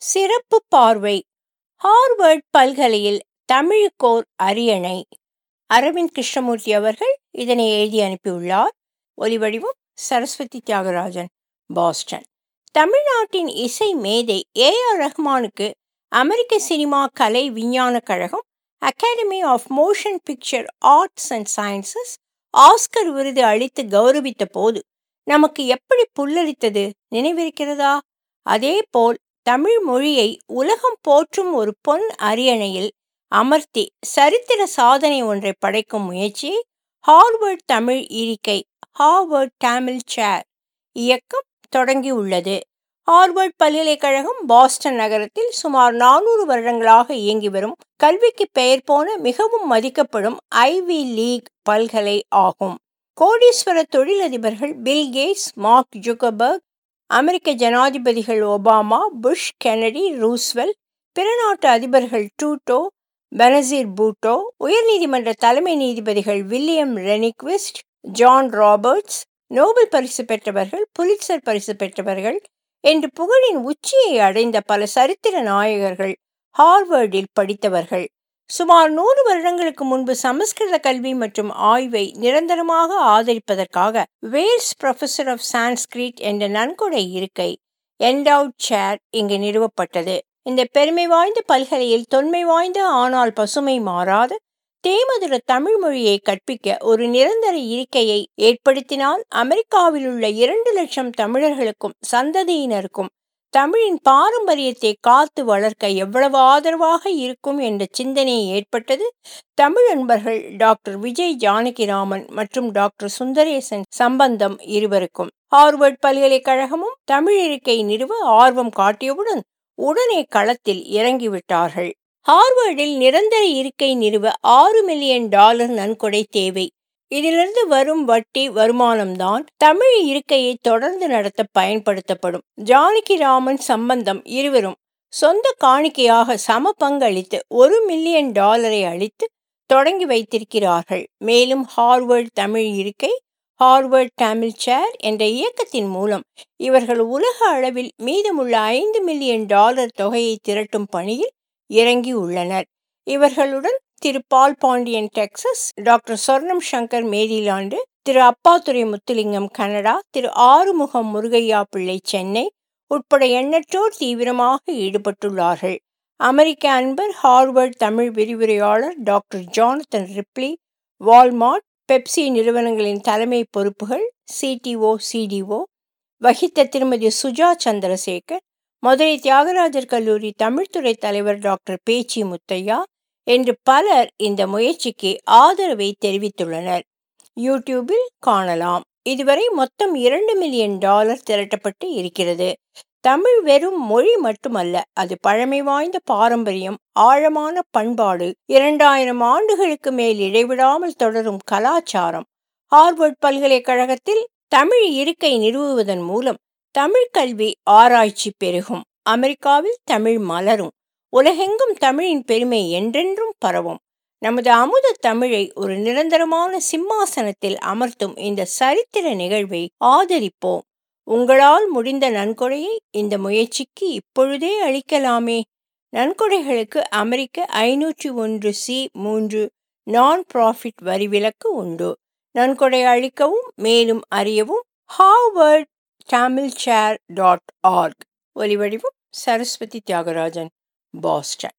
சிறப்பு பார்வை ஹார்வர்ட் பல்கலையில் தமிழுக்கோர் அரியணை அரவிந்த் கிருஷ்ணமூர்த்தி அவர்கள் இதனை எழுதி அனுப்பியுள்ளார் ஒலிவடிவம் சரஸ்வதி தியாகராஜன் பாஸ்டன் தமிழ்நாட்டின் இசை மேதை ஏ ஆர் ரஹ்மானுக்கு அமெரிக்க சினிமா கலை விஞ்ஞான கழகம் Academy of Motion Picture Arts and Sciences Oscar விருது அளித்து கௌரவித்த போது நமக்கு எப்படி புல்லரித்தது நினைவிருக்கிறதா அதேபோல் தமிழ் மொழியை உலகம் போற்றும் ஒரு பொன் அரியணையில் அமர்த்தி சரித்திர சாதனை ஒன்றை படைக்கும் முயற்சியை ஹார்வர்ட் தமிழ் இருக்கை ஹார்வர்ட் தமிழ் சேர் இயக்கம் தொடங்கியுள்ளது ஹார்வர்ட் பல்கலைக்கழகம் பாஸ்டன் நகரத்தில் சுமார் நானூறு வருடங்களாக இயங்கி வரும் கல்விக்கு பெயர் போன மிகவும் மதிக்கப்படும் ஐவி லீக் பல்கலை ஆகும் கோடீஸ்வர தொழிலதிபர்கள் பில் கேட்ஸ் மார்க் ஜுகபர்க் அமெரிக்க ஜனாதிபதிகள் ஒபாமா புஷ் கெனடி ரூஸ்வெல் பிற நாட்டு அதிபர்கள் டூட்டோ பெனசீர் பூட்டோ உயர்நீதிமன்ற தலைமை நீதிபதிகள் William Rehnquist John Roberts Nobel பரிசு பெற்றவர்கள் புலிட்சர் பரிசு பெற்றவர்கள் என்று புகழின் உச்சியை அடைந்த பல சரித்திர நாயகர்கள் ஹார்வர்டில் படித்தவர்கள் சுமார் நூறு வருடங்களுக்கு முன்பு சமஸ்கிருத கல்வி மற்றும் ஆய்வை நிரந்தரமாக ஆதரிப்பதற்காக வேல்ஸ் ப்ரொஃபஸர் ஆஃப் சான்ஸ்கிரிட் என்ற நன்கொடை இருக்கை என்டவுட் சேர் இங்கு நிறுவப்பட்டது இந்த பெருமை வாய்ந்த பல்கலையில் தொன்மை வாய்ந்த ஆனால் பசுமை மாறாத தேமதுர தமிழ் மொழியை கற்பிக்க ஒரு நிரந்தர இருக்கையை ஏற்படுத்தினால் அமெரிக்காவில் உள்ள இரண்டு லட்சம் தமிழர்களுக்கும் சந்ததியினருக்கும் தமிழின் பாரம்பரியத்தை காத்து வளர்க்க எவ்வளவு ஆதரவாக இருக்கும் என்ற சிந்தனை ஏற்பட்டது தமிழ் நண்பர்கள் டாக்டர் விஜய் ஜானகிராமன் மற்றும் டாக்டர் சுந்தரேசன் சம்பந்தம் இருவருக்கும் ஹார்வர்ட் பல்கலைக்கழகமும் தமிழ் இருக்கை நிறுவ ஆர்வம் காட்டியவுடன் உடனே களத்தில் இறங்கிவிட்டார்கள் ஹார்வர்டில் நிரந்தர இருக்கை நிறுவ ஆறு மில்லியன் டாலர் நன்கொடை தேவை இதிலிருந்து வரும் வட்டி வருமானம்தான் தமிழ் இருக்கையை தொடர்ந்து நடத்த பயன்படுத்தப்படும் ஜானகிராமன் சம்பந்தம் இருவரும் சொந்த காணிக்கையாக சம பங்களித்து ஒரு மில்லியன் டாலரை அளித்து தொடங்கி வைத்திருக்கிறார்கள் மேலும் ஹார்வர்ட் தமிழ் இருக்கை ஹார்வர்ட் தமிழ் சேர் என்ற இயக்கத்தின் மூலம் இவர்கள் உலக அளவில் மீதமுள்ள ஐந்து மில்லியன் டாலர் தொகையை திரட்டும் பணியில் இறங்கி உள்ளனர் இவர்களுடன் Thiru Paul Pandian Texas doctor Sornam Sankar Maryland Thiru Appadurai Muthulingam Canada Thiru Arumugam Murugaiah Pillai Chennai உட்பட எண்ணற்றோர் தீவிரமாக ஈடுபட்டுள்ளார்கள் அமெரிக்க அன்பர் ஹார்வர்ட் தமிழ் விரிவுரையாளர் doctor Jonathan Ripley Walmart Pepsi நிறுவனங்களின் தலைமை பொறுப்புகள் சிடிஓ சிடிஓ வகித்த திருமதி சுஜா சந்திரசேகர் மதுரை தியாகராஜர் கல்லூரி தமிழ்துறை தலைவர் டாக்டர் பேச்சி முத்தையா என்று பலர் இந்த முயற்சிக்கு ஆதரவை தெரிவித்துள்ளனர் யூடியூபில் காணலாம் இதுவரை மொத்தம் இரண்டு மில்லியன் டாலர் திரட்டப்பட்டு இருக்கிறது தமிழ் வெறும் மொழி மட்டுமல்ல அது பழமை வாய்ந்த பாரம்பரியம் ஆழமான பண்பாடு இரண்டாயிரம் ஆண்டுகளுக்கு மேல் இடைவிடாமல் தொடரும் கலாச்சாரம் ஹார்வர்ட் பல்கலைக்கழகத்தில் தமிழ் இருக்கை நிறுவுவதன் மூலம் தமிழ் கல்வி ஆராய்ச்சி பெருகும் அமெரிக்காவில் தமிழ் மலரும் உலகெங்கும் தமிழின் பெருமை என்றென்றும் பரவும் நமது அமுத தமிழை ஒரு நிரந்தரமான சிம்மாசனத்தில் அமர்த்தும் இந்த சரித்திர நிகழ்வை ஆதரிப்போம் உங்களால் முடிந்த நன்கொடையை இந்த முயற்சிக்கு இப்பொழுதே அளிக்கலாமே நன்கொடைகளுக்கு அமெரிக்க ஐநூற்றி ஒன்று சி மூன்று நான் ப்ராஃபிட் வரி விலக்கு உண்டு நன்கொடை அளிக்கவும் மேலும் அறியவும் Harvard Tamil chair dot org ஒலிவடிவம் சரஸ்வதி தியாகராஜன் பாஸ்டன்